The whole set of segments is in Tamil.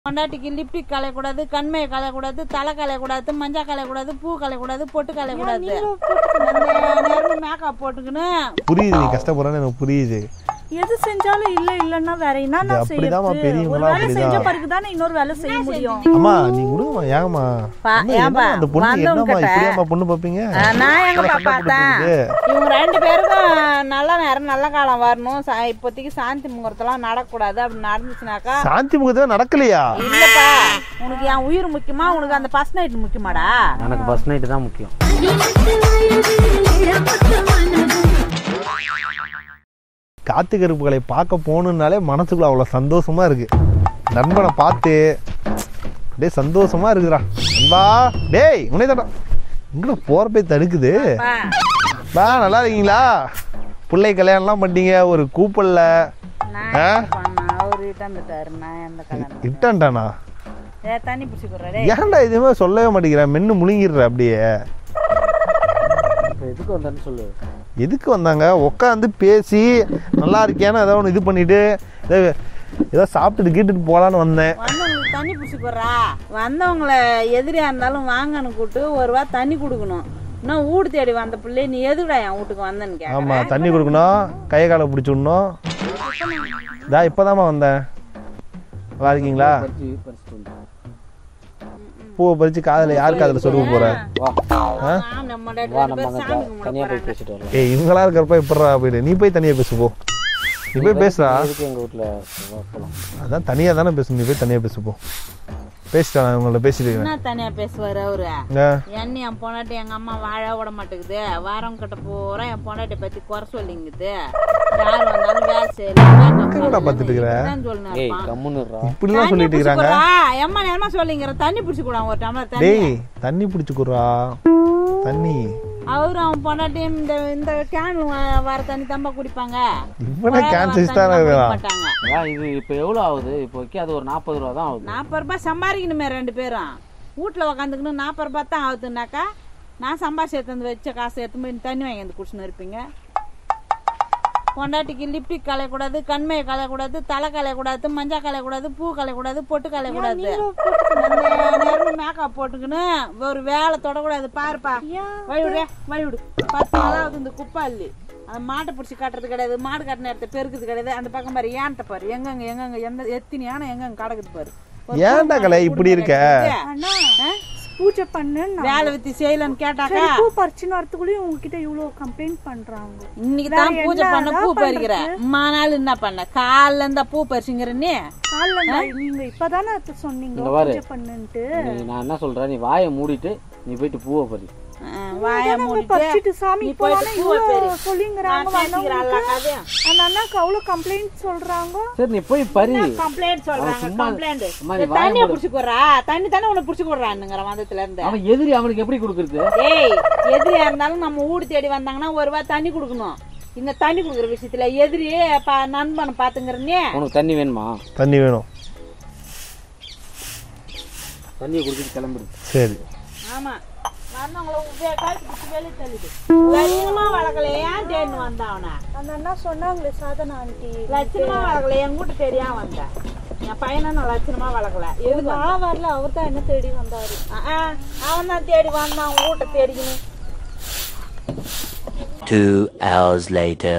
பொண்டாட்டிக்கு லிப்டிக் கலையக்கூடாது கண்மையை கலையக்கூடாது தலை கலையக்கூடாது மஞ்சள் கலையக்கூடாது பூ கலையக்கூடாது பொட்டு கலையக்கூடாது நேரம் மேக்கப் போட்டுக்கின்னு புரியுது நீ கஷ்டப்படுறேன்னு எனக்கு புரியுது எது செஞ்சாலும் இல்ல இல்லன்னா வேற என்ன இது அப்படிதாம்மா செய்யறது பெரியவங்களா ஒரு வேலை செஞ்ச அப்படிதான். பிறகு தானே இன்னொரு வேலை செய்ய முடியும் அம்மா நீ விடுங்கம்மா ஏங்கம்மா பா- அம்மா, ஏன்பா, என்னம்மா அந்த பொண்ணு வந்தவங்க என்னம்மா கிட்ட. இப்படியாம்மா பொண்ணு பார்ப்பீங்க ஆ, நான் எங்கப்பா சண்டை பார்த்தேன் போட்டுட்டு இவங்க ரெண்டு பேருக்கும் நல்ல நேரம் நல்ல காலம் வரணும் சா- இப்போதைக்கு சாந்தி முகூர்த்தம்லாம் நடக்கக்கூடாது அப்படி நடந்துச்சுனாக்கா சாந்தி முகத்துல நடக்கலையா இல்லப்பா உனக்கு என் உயிர் முக்கியமா உனக்கு அந்த ஃபர்ஸ்ட் நைட் முக்கியமாடா எனக்கு ஃபர்ஸ்ட் நைட்டு தான் முக்கியம் காத்து கருப்புகளை பார்க்க போகணுன்னாலே மனசுக்குள்ள அவ்வளோ சந்தோஷமா இருக்கு நண்பனை பார்த்து அப்படியே சந்தோஷமா இருக்குடா நண்பா டேய் உனே தடா இங்கே போற போய் தடுக்குது பா, பா நல்லா இருக்கீங்களா பிள்ளை கல்யாணம்லாம் பண்ணிட்டீங்க ஒரு கூப்பல்ல நான் ஆ? என்ன பண்ணேன்? அவரு இட்டாந்துட்டாரு நான் எந்த கல்யாணம் இட்டான்டானா ஏ தண்ணி பிடிச்சிக்கிறேன் ஏன்டா எதுவுமே சொல்லவே மாட்டேங்கிறேன் மென்னு முழுங்கிடுற அப்படியே இப்போ எதுக்கு வந்தேன்னு சொல்லு எதுக்கு வந்தாங்க உட்காந்து பேசி நல்லா இருக்கியான்னு ஏதோ ஒன்று இது பண்ணிட்டு ஏதோ ஏதோ சாப்பிட்டுட்டு கீட்டுட்டு போகலான்னு வந்தேன் வந்தவங்களுக்கு தண்ணி பிடிச்சிக்கிறா வந்தவங்கள எதிரியா இருந்தாலும் வாங்கன்னு கூப்பிட்டு ஒரு ரூபா தண்ணி கொடுக்கணும் இன்னும் வீடு தேடி வந்த பிள்ளை நீ எதுக்குடா என் வீட்டுக்கு வந்தேன்னு கேட்க ஆமாம் தண்ணி கொடுக்கணும் கையை காலை பிடிச்சி விடணும் இதா இப்போதாம்மா வந்தேன் நல்லா இருக்கீங்களா பறிச்சு பறிச்சுட்டு வந்தேன் பூவை பறித்து காதில் யார் காதில் சொருக போகிற வா நம்ம வா ரெண்டு நம்ம பேரும் அங்கே சாமி தனியாக போய் கும்பிட பேசிட்டு வரலாம் ஏய் இவங்களா இருக்கிறப்ப எப்படா போயிடு நீ போய் தனியாக பேசு போ நீ போய் பேசுடா எதுக்கு எங்கள் வீட்டில் போகலாம் அதான் தனியாக தானே பேசணும் நீ போய் தனியாக பேசு போ பேசிட்டா நான் இவங்கள்ட்ட பேசிட்டு என்ன தனியா பேசுவாரு அவரு ஆ என்ன என் பொண்டாட்டி எங்க அம்மா வாழ விட மாட்டேங்குது வாரம் கிட்ட பூரா என் பொண்டாட்டி பத்தி குறை சொல்லிங்குது யார் வந்தாலும் வேலை என்னடா பார்த்துட்டு இருக்கிற? செய்யலாம் ஏய் கம்முன்னுறா இப்படிலாம் சொல்லிட்டு இருக்கிறாங்க எம்மா நேரமா சொல்லிங்கிற தண்ணி பிடிச்சி கூட ஒரு டம்ளர் தண்ணி டேய் தண்ணி பிடிச்சிக்குறா தண்ணி அவரு அவன் பொண்டாட்டியும் இந்த இந்த கேன் வர தண்ணி தம்பா குடிப்பாங்க இவனே கேன்சர் தான் இருக்கிறான் மாட்டாங்க அதான் இது இப்போ எவ்வளோ ஆகுது இப்போக்கி அது ஒரு நாற்பது ரூபா தான் ஆகுது நாற்பது ரூபாய் சம்பாதிக்கணுமே ரெண்டு பேரும் வீட்டில் உக்காந்துக்கணும் நாற்பது ரூபாய் தான் ஆகுதுனாக்கா நான் சம்பாதிச்சு எடுத்து வந்து வச்ச காசு எடுத்து போய் தண்ணி வாங்கி வந்து குடிச்சுன்னு இருப்பீங்க பொண்டாட்டிக்கு லிப்டிக் கலையக்கூடாது கண்மையை கலையக்கூடாது தலை கலையக்கூடாது மஞ்சள் கலையக்கூடாது பூ கலையக்கூடாது பொட்டு கலையக்கூடாது நேரம் மேக்கப் போட்டுக்கின்னு ஒரு வேலை தொடக்கூடாது பாருப்பா வழிவிடு வழிவிடு பத்து நாளாவது இந்த குப்பை அள்ளி அந்த மாட்டை பிடிச்சி கட்டுறது கிடையாது மாடு கட்டின இடத்த பெருக்குது கிடையாது அந்த பக்கம் பாரு ஏன்ட்ட பாரு எங்கெங்க எங்கெங்க எந்த எத்தனை யானை எங்கெங்க கிடக்குது பாரு ஒரு ஏன்டா கலை இப்படி இருக்க அண்ணா பூஜை பண்ணு வேலை வித்தி செய்யலன்னு கேட்டாக்கா பூ பறிச்சுன்னு வரத்துக்குள்ளேயும் உங்ககிட்ட இவ்வளவு கம்ப்ளைண்ட் பண்றாங்க இன்னைக்கு தான் வேற பூஜை பண்ண என்னதான் பூ பறிக்கிறேன் அம்மா நாள் என்ன பண்ண காலைல இருந்தா பூ பறிச்சுங்கிற நீ காலைல நீங்க இப்பதானே அது சொன்னீங்க இங்க பாரு. பூஜை பண்ணுன்ட்டு நீ நான் என்ன சொல்கிறேன் நீ வாயை மூடிட்டு நீ போயிட்டு பூவை பறி ஆ, வாய மூடிட்டு பறிச்சுட்டு சாமி நீ இப்போ போயிட்டு பூவை பெரு. சொல்லிங்கிறாங்க நான் பேசிக்கிறேன் எல்லா கதையும். அந்த அண்ணாக்கு அவ்வளவு கம்ப்ளைண்ட் சொல்றாங்க சரி நீ போய் பறி கம்ப்ளைண்ட் சொல்றாங்க சும்மா- கம்ப்ளைண்ட் சும்மா நீ வாயை தண்ணிய மூடு. புடிச்சு போடுறா தண்ணி தானே உனக்கு புடிச்சு போடுறான்னுங்கிற வந்ததுல இருந்து அவன் எதிரி அவனுக்கு எப்படி கொடுக்குறது ஏய் எதிரியா இருந்தாலும் நம்ம வீடு தேடி வந்தாங்கன்னா ஒரு ரூபாய் தண்ணி கொடுக்கணும் இந்த தண்ணி கொடுக்குற விஷயத்துல எதிரி பா- நண்பனை பாத்துங்கிறனே உனக்கு தண்ணி வேணுமா தண்ணி வேணும் தண்ணியை குடிச்சிட்டு கிளம்பிடு சரி ஆமா வந்தவங்கள உபயோக காய்ச்சி பிடிச்சி வெளியே தள்ளிடு லட்சணமா வளர்க்கல ஏன் தேடின்னு வந்தான் அவனை அந்த அண்ணா சொன்னாங்களே சாதனா ஆண்டி லட்சணமா வளர்க்கல என் வீட்டு தேடியா வந்தேன் என் பையனை நான் லட்சணமா வளர்க்கல எதுக்கு நான் வரல அவர் தான் என்ன தேடி வந்தாரு அவன் தான் தேடி வந்தான் அவன் வீட்டை தேடிக்கணும் Two hours later.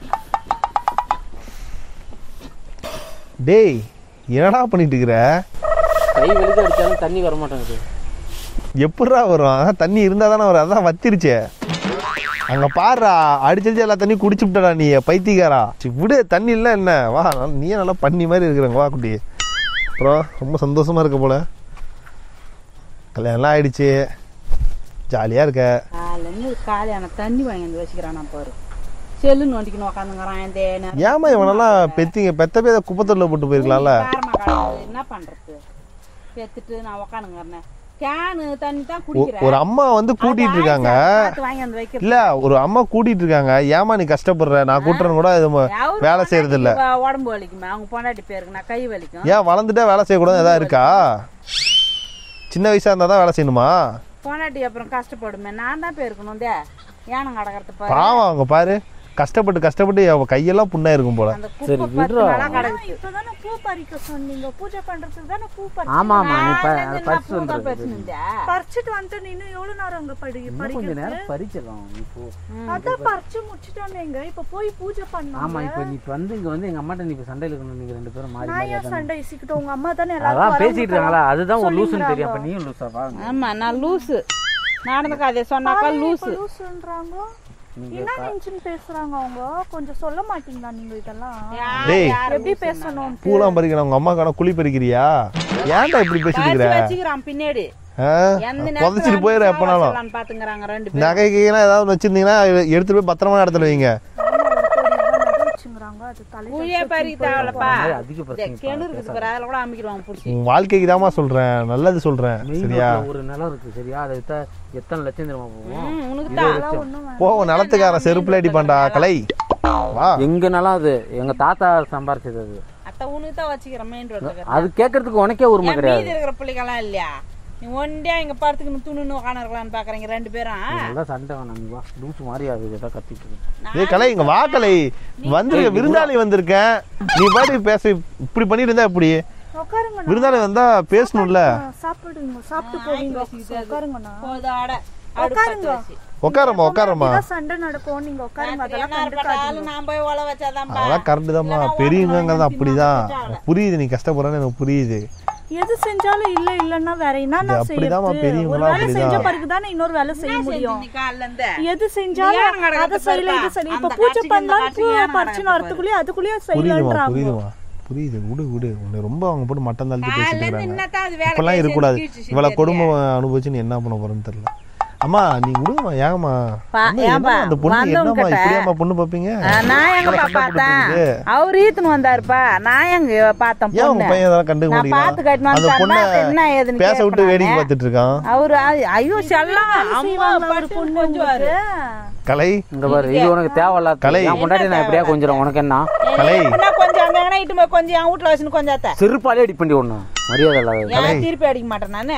டேய் என்னடா பண்ணிட்டு இருக்கிற கை வெளியே அடிச்சாலும் தண்ணி வர மாட்டேங்குது எப்படிடா வரும் தண்ணி இருந்தால் தானே வரும் அதான் வத்திருச்சே அங்க பாருடா அடிச்சடிச்சு எல்லா தண்ணியும் குடிச்சு விட்டடா நீ பைத்தியக்காரா சரி, விடு தண்ணி இல்லை என்ன வா நல்லா- நீயே நல்லா பண்ணி மாதிரி இருக்கிறங்க வா குட்டி அப்புறம் ரொம்ப சந்தோஷமா இருக்க போல கல்யாணம்லாம் ஆயிடுச்சு ஜாலியா இருக்க காலையில காலையான தண்ணி வாங்கி வந்து வச்சுக்கிறான் பாரு செல்லு நோண்டிக்கணும் உக்காந்துங்கிறான் இந்த நேரம். ஏமா இவனெல்லாம் பெத்திங்க பெத்த பேத குப்பத்தொட்டில் போட்டு போயிருக்கலாம்ல காரமா கிடக்குது. என்ன பண்றது பெத்துட்டு நான் உக்காந்துங்கிறேன் கேனு தண்ணி தான் குடிக்கிறேன் ஒரு அம்மா வந்து கூட்டிட்டு இருக்காங்க பார்த்து வாங்கி வந்து வைக்க இல்ல ஒரு அம்மா கூட்டிட்டு இருக்காங்க ஏமா நீ கஷ்டப்படுற நான் கூட்டுறேன்னு கூட இது ம- அவரு வேலை செய்யறது இல்ல பொண்டாட்டிக்கு உடம்பு வலிக்குமே அவங்க பொண்டாட்டி பேருக்கு நான் கை வலிக்கும் ஏன் வளர்ந்துட்டா வேலை செய்யக்கூடாது ஏதாவது இருக்கா சின்ன வயசா இருந்தா தான் வேலை செய்யணுமா பொண்டாட்டி அப்புறம் கஷ்டப்படுமே நான் தான் போயிருக்கணும் தே யானை கடக்கிறது பாரு பாவம் அவங்க பாரு கஷ்டப்பட்டு கஷ்டப்பட்டு அவ கையெல்லாம் புண்ணா இருக்கும் போல அந்த சரி, குப்பை பத்து விடுறா. நாளா ஆனா கிடக்குது இப்பதானே பூ பறிக்க சொன்னீங்க பூஜை பண்றதுக்கு தானே பூ பறிச்சு ஆமா ஆமா நீ ப- நான் அதை என்ன பறிச்சு பூ தான் வந்துரு பறிச்சுனுந்தா? பறிச்சுட்டு வந்துட்டு நீ எவ்வளவு நேரம் அங்க படி இன்னும் கொஞ்ச பறிக்கிறது நேரம் பறிச்சிடலாம் நீ போ அதான் பறிச்சு முடிச்சிட்டானேங்க இப்ப போய் பூஜை ஆமா பண்ணாங்க இப்போ நீ இப்ப வந்து இங்க வந்து எங்க அம்மாட்ட நீ இப்ப சண்டையில இருக்கணும் நீங்க ரெண்டு பேரும் மாறி நான் மாறி ஏன் அதான் சண்டை இசிக்கிட்டோம் உங்க அம்மா தானே அதான் எல்லாரும் பேசிட்டு இருக்காங்களா அதுதான் ஒரு லூசுன்னு தெரியும் அப்ப நீயும் லூசா வா ஆமா நான் லூசு நடந்த கதையை சொன்னாக்கா லூசு லூசுன்றாங்க என்ன நினைச்சுன்னு பேசுறாங்க அவங்க கொஞ்சம் சொல்ல மாட்டீங்களா நீங்க இதெல்லாம் டேய் எப்படி பேசணும் பூலாம் பறிக்கணும் உங்க அம்மா காண குழி பறிக்கிறியா ஏன்டா இப்படி பேசிட்டு பறிச்சு இருக்கிற வச்சுக்கிறான் பின்னாடி ஆ? எந்த புதைச்சிட்டு போயிரு எப்பனாலும் நேரத்துல பாத்துங்கிறாங்க ரெண்டு பேரும் நகை கையெல்லாம் ஏதாவது வச்சிருந்தீங்கன்னா எடுத்துட்டு போய் பத்திரமா இடத்துல வைங்க வச்சுங்கிறாங்க அது தலை குழியே பறிக்க தேவையில்லப்பா அதிக பிரச்சனை கிணறு இருக்குது பாரு அதில் கூட அமைக்கிடுவாங்க பிடிச்சி உன் வாழ்க்கைக்கு தாமா சொல்றேன் நல்லது சொல்றேன் மெயின் சரியா ரோட்ல ஒரு நிலம் இருக்கு சரியா அதை வித்தா எத்தனை லட்சம் தெரியுமா போகும் உனக்கு இருபது தான் லட்சம் போவோம் நிலத்துக்காரன் செருப்புல அடிப்பான்டா கலை வா எங்க நிலம் அது எங்க தாத்தா சம்பாரிச்சது அது அத்தை உனக்கு தான் வச்சுக்கிறேன் மெயின் ரோட்டுக்கு அது கேட்கறதுக்கு உனக்கே உரிமை ஏன் கிடையாது மீதி இருக்கிற பிள்ளைகள்லாம் இல்லையா நீ ஒண்டியா இங்க படுத்துக்கணும் துணுன்னு உட்காந்துருக்கலாம்னு பாக்குறீங்க ரெண்டு பேரும் நல்லா சண்டை வேணாம் நீ வா லூசு மாதிரி அது ஏதாவது கத்திட்டு இருக்கு ஏய் கலை இங்க வா கலை வந்திருக்க விருந்தாளி வந்திருக்கேன் நீ பாட்டு பேச இப்படி பண்ணிட்டு இருந்தா இப்படி உட்காருங்க விருந்தாளி வந்தா பேசணும்ல சாப்பிடுங்க சாப்பிட்டு போவீங்க உட்காருங்கண்ணா போதாட உட்காருங்க உட்காரம்மா உட்காரம்மா இதான் சண்டை நடக்கும் நீங்க உட்காருங்க அதெல்லாம் கண்டுக்காதீங்க நான் போய் ஒல வச்சாதான்ப்பா அதெல்லாம் கரெக்டு தான்மா பெரியவங்கிறது அப்படிதான் புரியுது நீ கஷ்டப்படுறேன்னு எனக்கு புரியுது எது செஞ்சாலும் இல்ல இல்லன்னா வேற என்ன இது அப்படிதாம்மா பெரியவங்களா ஒரு வேலை செஞ்ச அப்படிதான். பிறகு தானே இன்னொரு வேலை செய்ய முடியும் நீ காலைல இருந்து எது செஞ்சாலும் ஏன் நடக்குது அதை செய்யல இது பாருப்பா. செய்யல இப்ப அந்த பூஜை காட்சிக்கு இந்த பண்ணலாம் பூ காட்சிக்கு ஏன் பறிச்சு நடக்குது வரத்துக்குள்ளேயே அதுக்குள்ளேயே புரியுதுமா செய்யலான்றாங்க புரியுதுமா புரியுது விடு விடு உன்னை ரொம்ப அவங்க போட்டு மட்டம் தள்ளிட்டு பேசிட்டு காலைல இருந்து இருக்காங்க என்னத்தான் அது வேலை இப்பெல்லாம் செஞ்சு இருக்கக்கூடாது கீழ்ச்சி இவ்வளவு செஞ்சிருக்கியா? கொடுமை அனுபவிச்சு நீ என்ன பண்ண போறேன்னு தெரியல அம்மா நீ விடுமா ஏங்கம்மா பா- அம்மா, ஏன்பா, என்னம்மா அந்த பொண்ணு வந்தவங்க என்னம்மா கிட்ட- இப்படியாம்மா பொண்ணு பாப்பீங்க ஆ, நான் எங்கப்பா சண்டை போட்டுட்டு பார்த்தேன் இருக்குது. அவர் ஈத்துன்னு வந்தாருப்பா நான் எங்க பார்த்தேன் ஏன் உங்க பொண்ணு பையன் இதெல்லாம் கண்டுக்க நான் பார்த்து கட்டினு மாட்டேங்கிறான் அந்த வந்துட்டாருன்னா பொண்ணை அது என்ன ஏதுன்னு பேச விட்டு கேட்பேன் வேடிக்கை நானு. பார்த்துட்டு இருக்கான் அவரு அது- ஐயோ செல்லம் அம்மா பட்டு கொஞ்சுவாரு கலை இங்க பாரு இது உனக்கு தேவையில்லாத கலை. என் முன்னாடி நான் எப்படியா கொஞ்சம் உனக்கு என்ன கலை என்ன கொஞ்சம் அங்க எங்கனா இட்டு போய் கொஞ்சம் என் வீட்டுல வச்சுன்னு கொஞ்சம் அத்தை. செருப்பாலே அடி பண்ணி ஒண்ணு மரியாதை இல்லாத ஏன் திருப்பி அடிக்க மாட்டேன் நானு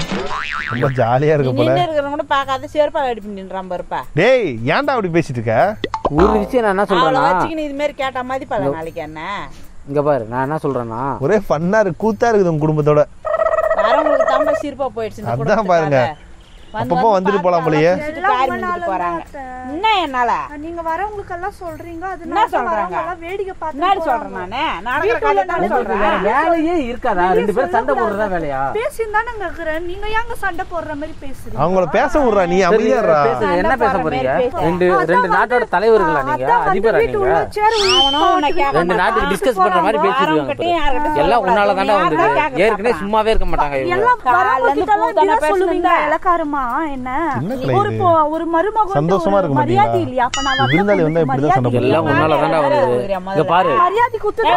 ரொம்ப ஜாலியா இருக்க போல நின்று இருக்கிறவங்க கூட பார்க்காத செருப்பாக அடி பண்ணின்றான் பாருப்பா டேய் ஏன்டா அப்படி பேசிட்டு இருக்க ஒரு விஷயம் நான் என்ன அவளை சொல்றேன்னா வச்சுக்கின்னு இது மாதிரி கேட்டா மதிப்பாள நாளைக்கு என்ன இங்க பாரு நான் என்ன சொல்றேன்னா ஒரே ஃபன்னா இருக்கு கூத்தா இருக்குது உங்க குடும்பத்தோட வரவங்களுக்கு தம்ப சிரிப்பா போயிடுச்சு இந்த அதான் குடும்பத்துக்காக. பாருங்க. வந்து அப்பப்போ வந்து வந்துட்டு போலாம் போலயே. பார்த்து காரி மிதிட்டு போறாங்க என்ன என்னால நீங்க வரவங்களுக்கு எல்லாம் சொல்றீங்க என்ன அதனால சொல்றாங்க? வரவங்க எல்லாம் வேடிக்கை பார்த்து முன்னாடி சொல்றேன் நானு நடக்கிற கதை தானே உங்களுக்கு சொல்றேன் வேற வேலையே இருக்காதா ரெண்டு பேரும் சண்டை போடுறதா வேலையா பேசின்னு தானே இருக்கிறேன் நீங்க ஏங்க சண்டை போடுற மாதிரி பேசுறீங்க அவங்கள பேச விடுறா நீ சரி, அமைதியாடுறா பேசுங்க என்ன பேச போற போறீங்க மாதிரி பேசு. ரெண்டு ரெண்டு நாட்டோட தலைவர்களா நீங்க அதான் வந்து அதிபரா வீட்டு நீங்க உள்ள சேர் அவனும் உன்னை கேட்க ரெண்டு நாட்டுக்கு டிஸ்கஸ் பண்ற மாதிரி யாருக்கிட்டையும் யாருக்கிட்டையும் பேசிருக்காங்க எல்லாம் உன்னால தாண்டா சொல்லக்கூடாது. வந்தது யாருக்கிட்ட கேட்க ஏற்கனவே சும்மாவே இருக்க மாட்டாங்க இவங்க எல்லாம் வரவங்க காலைல கிட்ட எல்லாம் இருந்து இப்படிதான் பூ தானே சொல்லுவீங்க பேசுனீங்க. இலக்காரமா என்ன என்ன கலை ஒரு இது? பொ- ஒரு மருமக வந்து சந்தோஷமா ஒரு இருக்க மரியாதை மாட்டீங்களா? இல்லையா அப்ப நான் வந்த விருந்தாளி வந்தா பொண்ணுக்கு இப்படிதான் சண்டை மரியாதை எல்லாம் உன்னால தாண்டா வந்தது இங்க பாரு மரியாதை குத்து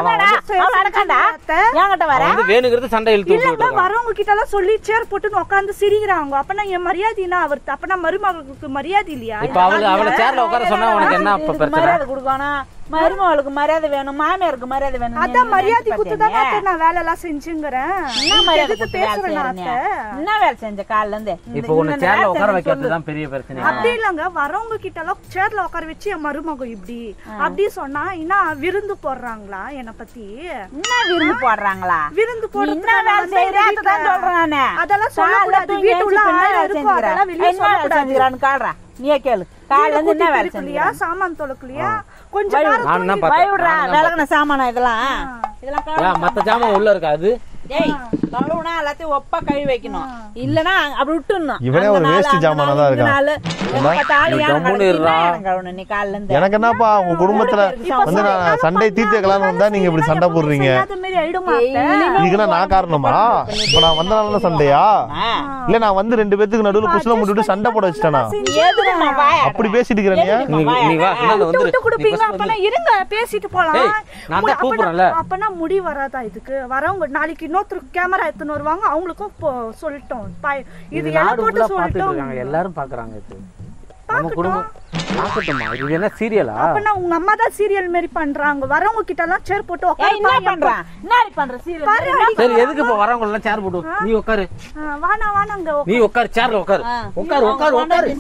என்கிட்ட வர அவன் வந்து வேணுங்கிறது சண்டை இழுத்து விட்டு இல்லங்க வரவங்க கிட்ட எல்லாம் சொல்லி சேர் போட்டுன்னு உட்கார்ந்து சிரிக்கிறாங்க அப்பனா என் மரியாதைனா அவர் அப்பனா மருமகளுக்கு மரியாதை இல்லையா இப்ப அவளு அவளை சேர்ல உட்கார சொன்னா உனக்கு என்ன அப்ப இதுக்கு பிரச்சனை மரியாதை கொடுக்கணும் மருமகளுக்கு மரியாதை வேணும் மாமியாருக்கு மரியாதை வேணும் நீ அதான் என்ன மரியாதை நினைச்சு குத்து தான் பார்த்தீங்க? நான் வேலை எல்லாம் செஞ்சுங்கிறேன் என்ன மரியாதை எதுக்கு கொடுத்து வேலை பேசுறேன் செய்யற நீ? அத்தை? என்ன வேலை செஞ்ச காலைல இருந்து இப்ப உன்னை சேர்ல உட்கார வைக்கிறது தான் பெரிய பிரச்சனை அப்படி இல்லங்க வரவங்க கிட்ட எல்லாம் சேர்ல உட்கார வச்சு என் மருமக இப்படி அப்படி சொன்னா என்ன விருந்து போடுறாங்களா என்ன பத்தி என்ன விருந்து போடுறாங்களா விருந்து நீ போடுறது என்ன வேலை செய்யற அதுதான் சொல்றேன் நானு அதெல்லாம் காலைல சொல்லக்கூடாது தூங்கி வீட்டு உள்ள எழுந்திருச்சு ஆள் என்ன வேலை இருக்கும் செஞ்சுக்கிற? அதெல்லாம் வெளியே என்ன வேலை சொல்லக்கூடாது செஞ்சுக்கிறான்னு காடுறா நீயே கேளு காலைல இருந்து என்ன வேலை இல்லையா செஞ்சுக்கிறியா சாமான் தொலைக்கலையா கொஞ்ச வழி நேரம் நான் என்ன தூங்கி- பார்த்தேன் விடுறா நான் என்ன விளக்குன சாமானா இதெல்லாம் இதெல்லாம் கழுவு. ஏன் மத்த ஜாமான் உள்ள இருக்காது டேய் கழுவுனா எல்லாத்தையும் ஒப்பா கழுவி வைக்கணும் இல்லனா அப்படி விட்டுறணும் இவனே அந்த ஒரு நாள், waste அந்த ஜாமானா நாள், தான் இந்த இருக்கான். நாள், எப்ப பார்த்தாலும் நீ ஏன் கம்முனு கழுவு, இருடா. ஏன் கழுவுன நீ காலைல இருந்து எனக்கு என்னப்பா உங்க குடும்பத்துல வந்து நான் சண்டை தீர்த்து வைக்கலாம்னு வந்தா நீங்க இப்படி சண்டை போடுறீங்க செய்யாத மாதிரி ஆயிடுமா அத்தை? இதுக்குன்னா நான் காரணமா இப்ப நான் வந்தனால சண்டையா ஆ. இல்ல நான் வந்து ரெண்டு பேத்துக்கு நடுவுல குசல முட்டுட்டு சண்டை போட வச்சிட்டேனா நீ எதுக்கும்மா வாயாடுற? அப்படி பேசிட்டு இருக்கிற நீ நீ நீ வா இந்தாண்ட விட்டு வந்துரு விட்டு கொடுப்பீங்க அப்பனா இருங்க பேசிட்டு போலாம் ஏய், நான் தான் அப்பனா- கூப்பிடுறேன்ல. அப்பனா முடி வராதா இதுக்கு வரவங்க நாளைக்கு இன்னொருத்தர் கேமரா எடுத்துன்னு வருவாங்க அவங்களுக்கும் போ- சொல்லிட்டோம் பா- இது இது எல்லாம் நாடு போட்டு ஃபுல்லா பாத்துட்டு சொல்லிட்டோம் இருக்காங்க எல்லாரும் பாக்குறாங்க இது நம்ம குடும்பம் பார்க்கட்டுமா இது என்ன சீரியலா அப்பனா உங்க அம்மா தான் சீரியல் மாரி பண்றாங்க வரவங்க கிட்ட எல்லாம் சேர் போட்டு ஏய், என்ன உட்காரு பண்றான் என்ன பண்ற சீரியல் சரி எதுக்கு இப்ப வரவங்க எல்லாம் சேர் போட்டு நீ உட்காரு வானா வானாங்க நீ உட்காரு சேர்ல உட்காரு உட்காரு உட்காரு உட்காரு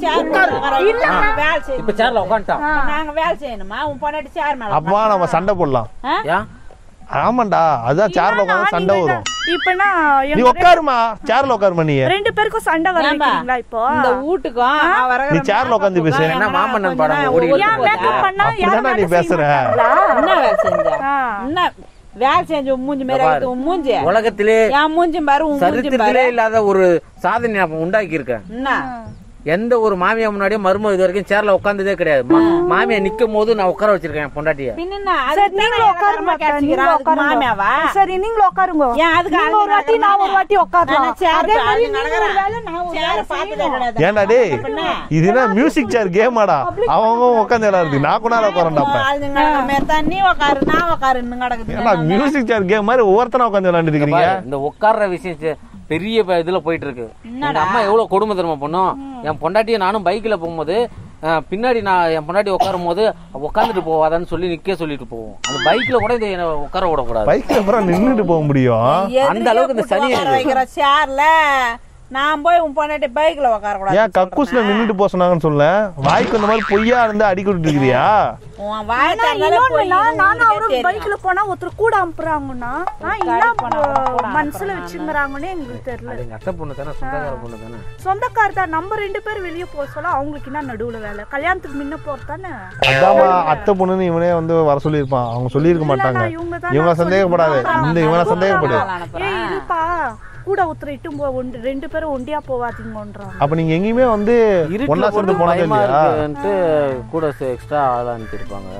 உட்காரு இப்ப சேர்ல உட்காந்துட்டான் நாங்க வேலை செய்யணுமா உன் பொண்டாட்டி சேர் மேல அப்பா நம்ம சண்டை போடலாம் ஏன் ஆமாண்டா அதான் சேர்ல உட்காந்து சண்டை வரும் இப்பனா நீ உட்காருமா சேர்ல உட்காருமா நீ ரெண்டு பேருக்கும் சண்டை வர ஏம்பா, வைக்கிறீங்களா இப்போ இந்த வீட்டுக்கும் அவ வர நீ சேர்ல உட்காந்து பேசு. என்ன மாமன்னன் படம் ஓடி ஏன் மேக்கப் பண்ணா யாரும் அப்படிதானே நீ வேலை செய்ய பேசுற? மாட்டாங்களா? என்ன வேலை செஞ்ச ஆ. என்ன வேலை செஞ்ச உன் மூஞ்சி மாரி ஆகுது உன் மூஞ்சி உலகத்திலே என் மூஞ்சி பாரு உன் மூஞ்சி பாரு சரித்திரத்திலே இல்லாத ஒரு சாதனை நான் உண்டாக்கி இருக்கேன் என்ன எந்த ஒரு மாமியா முன்னாடியும் மருமக இது வரைக்கும் சேர்ல உட்காந்ததே கிடையாது மா- மாமியா நிக்கும் போது நான் உட்கார வச்சிருக்கேன் என் பொண்டாட்டிய பின்ன என்ன? சரி அதுக்கு நீங்களும் தானே உட்காருங்க இலக்காரமா கேட்டுக்கிறான். அதுக்கு மாமியாவா? சரி நீங்களும் உட்காருங்க ஏன் அதுக்கு நீங்க ஒரு அதுக்கு வாட்டி நான் ஒரு வாட்டி உட்காரலாம் நான் சேர் அதே மாதிரி அது நீங்க ஒரு நடக்கிறேன். வேலை நான் ஒரு சேரை வேலை பார்த்ததே செய்யணும். கிடையாது. ஏன்டா டேய் பின்ன? இது என்ன மியூசிக் சேர் கேமாடா அவங்க உட்காந்து விளையாடுறது நான் கூட உட்காரண்டா அப்ப ஆளுங்க நடக்கிற மாதிரி தான் நீ உக்காரு, நான் உக்காருன்னு கிடக்குது. ஏன்னா மியூசிக் சேர் கேம் மாதிரி ஒவ்வொருத்தனா உட்காந்து விளையாண்டு இருக்கீங்க பாரு, இந்த உட்கார்ற விஷயம் சே- பெரிய ப- இதுல போயிட்டு இருக்கு எங்க அம்மா எவ்வளவு கொடுமை தெரியுமா பண்ணும் என் பொண்டாட்டிய நானும் பைக்ல போகும்போது அஹ், பின்னாடி நான் என் பொண்டாட்டி உட்காரும் போது உட்காந்துட்டு போவாதான்னு சொல்லி நிக்க சொல்லிட்டு போவோம் அந்த பைக்ல கூட இதை என்னை உட்கார விடக்கூடாது பைக்ல அப்புறம் நின்னுட்டு போக முடியும் அந்த அளவுக்கு இந்த சனி உட்கார வைக்கிற சேர்ல நான் போய் உன் பொண்டாட்டி பைக்ல உட்கார கூடாது ஏன் கக்கூஸ்ல நின்னுட்டு போக சொன்னாங்கன்னு சொல்ல வாய்க்கு அந்த மாதிரி பொய்யா இருந்து அடிக்க விட்டு இருக்கிறியா உன் வாய் ஆனா திறந்தாலே இன்னொன்னு போய் நான் நானும் உங்களுக்கே அவரும் தெரியும். பைக்ல போனா ஒருத்தர் கூட அனுப்புறாங்கன்னா ஆ, என்ன போனா அவரும் கூட மனசுல வச்சுங்கிறாங்கன்னு எங்களுக்கு தெரியல அது எங்க அத்தை பொண்ணு தானே சொந்தக்கார பொண்ணு தானே சொந்தக்கார் தான் நம்ம ரெண்டு பேரும் வெளியே போக சொல்ல அவங்களுக்கு என்ன நடுவுல வேலை கல்யாணத்துக்கு முன்ன போறது தானே அதாம்மா அத்தை பொண்ணுன்னு இவனே வந்து வர சொல்லியிருப்பான் அவங்க சொல்லியிருக்க மாட்டாங்க இவங்க தான் இவங்க சந்தேகப்படாது இந்த இவனை சந்தேகப்படு ஆள் அனுப்புறேன். ஏய் இருப்பா கூட ஒருத்தர் இட்டும் போ ஒன்று ரெண்டு பேரும் ஒண்டியா போவாதீங்கன்றாங்க அப்ப நீங்க எங்கேயுமே வந்து இருட்டுல ஒன்னா சேர்ந்து போறது போனதே பயமா இல்லையா இருக்குன்ட்டு கூட எக்ஸ்ட்ரா ஆள் அனுப்பியிருப்பாங்க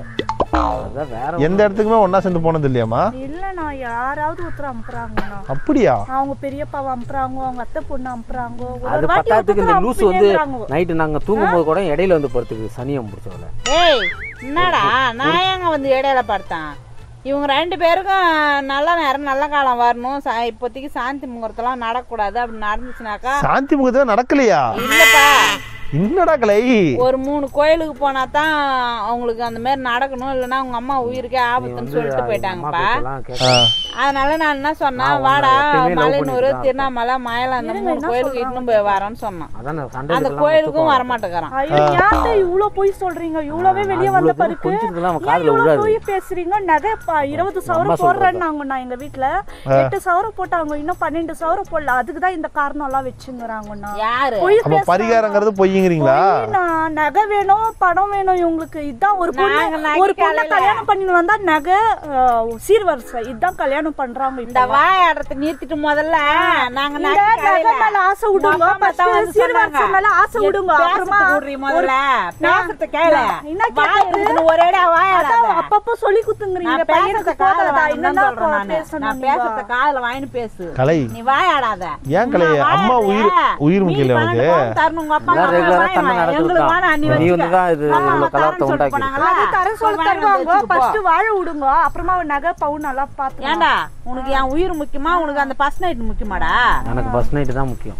அதான் வேற எந்த இடத்துக்குமே ஒன்னா சேர்ந்து போனது இல்லையாமா இல்ல நான் யாராவது ஒருத்தர் அனுப்புறாங்கண்ணா அப்படியா அவங்க பெரியப்பாவை அனுப்புறாங்க அவங்க அத்தை பொண்ணு அனுப்புறாங்க ஒரு அது ஒரு வாட்டி பத்தாத்துக்கு இந்த ஒருத்தர் லூஸ் வந்து அனுப்பினேங்கிறாங்க. நைட்டு நாங்க தூங்கும் போது கூட இடையில வந்து படுத்துக்கு சனியம் முடிச்சவள ஏய் என்னடா நான் ஏங்க வந்து இடையில பார்த்தேன் இவங்க ரெண்டு பேருக்கும் நல்ல நேரம் நல்ல காலம் வரணும் சா- இப்போதைக்கு சாந்தி முகூர்த்தம்லாம் நடக்கக்கூடாது அப்படி நடந்துச்சுனாக்கா சாந்தி முகத்துல நடக்கலையா இல்லப்பா என்னடா கலை ஒரு மூணு கோயிலுக்கு போனா தான் அவங்களுக்கு அந்த மாதிரி நடக்கணும் இல்லைன்னா அவங்க அம்மா உயிருக்கே ஆபத்துன்னு சொல்லிட்டு போயிட்டாங்கப்பா ஆ. அதனால நான் என்ன சொன்னேன் வாடா மலையனூர் திருவண்ணாமலை மயிலம் அந்த மூணு கோயிலுக்கு இட்டுன்னு போய் வரேன்னு சொன்னான் அதான் அந்த சண்டை கோயிலுக்கும் வரமாட்டேங்கிறான் ஐயோ ஏன்டா இவ்வளவு போய் சொல்றீங்க இவ்வளவே வெளிய வந்த பிறகு கொஞ்சம் இதெல்லாம் அவன் ஏன் காதுல இவ்வளவு விழாது போய் பேசுறீங்க நகை ப- இருபது சவரம் போடுறேன்னாங்க நான் எங்க வீட்டுல எட்டு சவரம் போட்டாங்க இன்னும் பன்னெண்டு சவரம் போடல அதுக்கு தான் இந்த காரணம் எல்லாம் வச்சுங்கிறாங்கண்ணா யாரு பொய் அப்ப பரிகாரங்கிறது பொய்யுங்கிறீங்களா பொய்னா, நகை வேணும் பணம் வேணும் இவங்களுக்கு இதான் ஒரு பொண்ணு நாங்க நகை ஒரு பொண்ணை காலையில- கல்யாணம் பண்ணி வந்தா நகை அஹ், சீர்வரிசை இதான் கல்யாணம் பண்றாங்க இந்த இப்போ வாயாடுறத நிறுத்திட்டு முதல்ல நாங்க இந்த நகை நகை காலையில மேல ஆசை விடுங்க உங்க அம்மா first தான் வந்து சீர்வரிசை சொன்னாங்க. மேல ஆசை விடுங்க பேசுறதுக்கு அப்புறமா விடுறீ முதல்ல பேசுறத கேள என்ன வாய் கேக்குறது? இருக்குன்னு ஒரேடா வாயாடாத அதான் அப்பப்போ சொல்லி குத்துங்கிறீங்க நான் பையனுக்கு பேசுறத காதுல போதாதா வாங்கின்னு என்னதான் சொல்றேன் நானு. பேசணும் நான் நீங்க? பேசுறத காதுல வாங்கின்னு பேசு கலை நீ வாயாடாத ஏன் கலை நான் அம்மா உயிர் வாயாடுறேன். உயிர் நீ முக்கியம் இல்லை பன்னெண்டு உனக்கு பவுன் தரணும், உங்க அப்பா எல்லாம் அம்மா ரெகுலரா வாங்கி சண்டை வாங்கி. எங்களுக்கு நடக்குதுதான். வேணாம், நீ நீ வச்சுக்க. வந்து தான் இது ஆமா, இவ்வளவு கலவரத்தை தரேன்னு சொல்லிட்டு உண்டாக்கி போனாங்களா? அது தர சொல்ல வாங்கிட்டு வந்து தருவாங்க வச்சுக்கோ. ஃபர்ஸ்ட் வாழ விடுங்க அப்புறமா நகை பவுன் நல்லா பாத்து ஏன்டா உனக்கு என் உயிர் முக்கியமா உனக்கு அந்த ஃபர்ஸ்ட் நைட் முக்கியமாடா எனக்கு பஸ் நைட்டு தான் முக்கியம்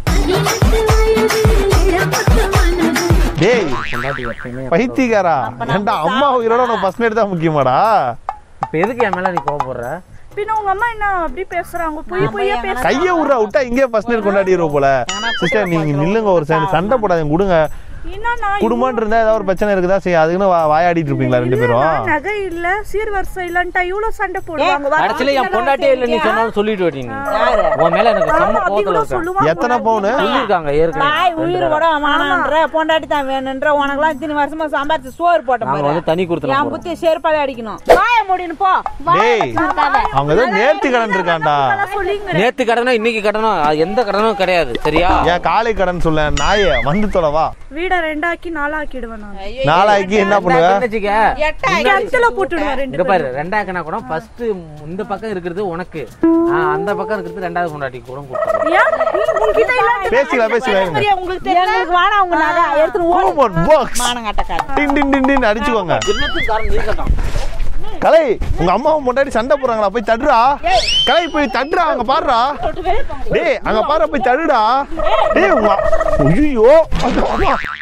டேய் பொண்டாட்டி எப்பயுமே பைத்தியக்காரா ஏன்டா அம்மா உயிரோட உனக்கு ஃபர்ஸ்ட் நைட் தான் முக்கியமாடா இப்ப எதுக்கு என் மேல நீ கோவப்படுற பின்ன உங்க அம்மா என்ன அப்படி பேசுறாங்க பொய் பொய்யா பேச கையை விட்றா விட்டா இங்கே ஃபர்ஸ்ட் நைட் கொண்டாடிடுவோம் போல சிஸ்டர் நீங்க நில்லுங்க ஒரு சைடு சண்டை போடாதீங்க கொடுங்க என்னன்னா குடும்பம் இருந்தா ஏதாவது ஒரு பிரச்சனை இருக்குதா சரி அதுக்குன்னு வா- வாயாடிட்டு இருப்பீங்களா ரெண்டு பேரும் நகை இல்ல சீர்வரிசை இல்லன்ட்டா இவ்வளவு சண்டை போடுவாங்க வா- கடைசியில என் பொண்டாட்டியே இல்ல நீ சொன்னாலும் சொல்லிட்டு வெட்டி நீ யாரு? உன் மேல எனக்கு செம்ம அப்படி கோவத்துல கூட இருக்கேன் சொல்லுவாங்க எத்தனை பவுனு சொல்லியிருக்காங்க தாய் ஏற்கனவே உயிர் கூட வேணான்ற பொண்டாட்டி தான் வேணுன்ற உனக்கெல்லாம் இத்தனை வருஷமா சம்பாதிச்சு சோறு போட்ட நாங்க பாரு வந்து தனி கொடுத்துருவோம் என் புத்தி செருப்பாலே அடிக்கணும் வாய முடின்னு போ டேய் அவங்க ஏதோ நேர்த்தி கடன் இருக்காண்டா சொல்லிங்க நேத்து கடனும் இன்னைக்கு கடனும் அது எந்த கடனும் கிடையாது சரியா ஏன் காலை கடன் சொல்ல நாயே வந்து தொலைவா வீட ரெண்டாக்கி நாலாக்கிடுவேன் நான் நாளாக்கி என்ன பண்ணுவ வச்சுக்க எட்டா கிணத்துல போட்டுடுவேன் ரெண்டு இங்க பாரு ரெண்டாக்கனா கூட ஃபர்ஸ்ட் இந்த பக்கம் இருக்கிறது உனக்கு ஆ, அந்த பக்கம் இருக்கிறது ரெண்டாவது பொண்டாட்டி கூட கொடுத்துருவோம் ஏன் நீ உன்கிட்ட இல்லாத பேசிக்கலாம் பேசிக்கலாம் சரியா உங்களுக்கு தெரியும் எங்களுக்கு வேணாம் உங்க நகை எடுத்துட்டு ஓடு Home on box. மானங்கட்டக்கார டின் டின் டின் டின் அடிச்சுக்கோங்க எல்லாத்துக்கும் காரணம் நீ கட்டம் கலை உங்க அம்மாவும் முன்னாடி சண்டை போடுறாங்களா போய் தடுறா கலை போய் தடுறா அங்க பாருடா டேய் அங்க பாரு போய் தடுடா டேய் உங்க ஐயோ